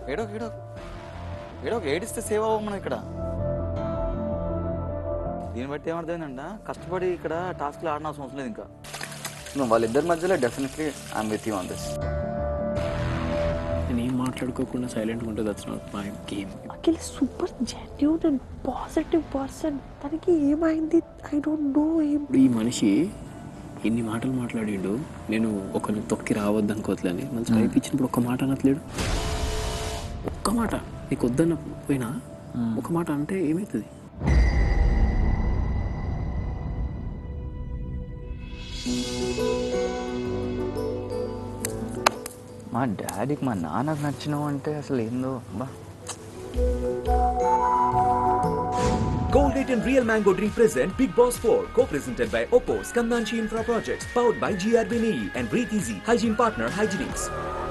ఏడో ఏడో ఏడో ఏడిస్తే సేవ్ అవ్వం మనం ఇక్కడ దీన్ని బట్టి ఏమర్థమైందంట కష్టపడి ఇక్కడ టాస్క్లు ఆడిన అవసరం లేదు ఇంకా నువ్వు వాళ్ళిద్దరి మధ్యలో definitely I'm with you on this నేను ఏం మాట్లాడుకోకుండా సైలెంట్గా ఉంటుంది that's not my game Akhil super genuine and positive person తనకి ఏమైంది ఐ డోంట్ నో ఏం ఇప్పుడు ఈ మనిషి ఎన్ని మాటలు మాట్లాడిండు నేను ఒకరిని తొక్కి రావద్దు అనుకోవట్లేని మంచి లైఫ్ ఇచ్చినప్పుడు ఒక్క మాట అనట్లేడు ఒక్క మాట నీకు వద్దన్న పోయినా ఒక మాట అంటే ఏమవుతుంది మా డాడీకి మా నాన్నకు నచ్చినావు అంటే అసలు ఏందో బా Colgate and Real Mango Drink present Big Boss 4, co-presented by Oppo, Skandanchi Infra Projects, powered by GRBNE and Breathe Easy, hygiene partner Hygienics.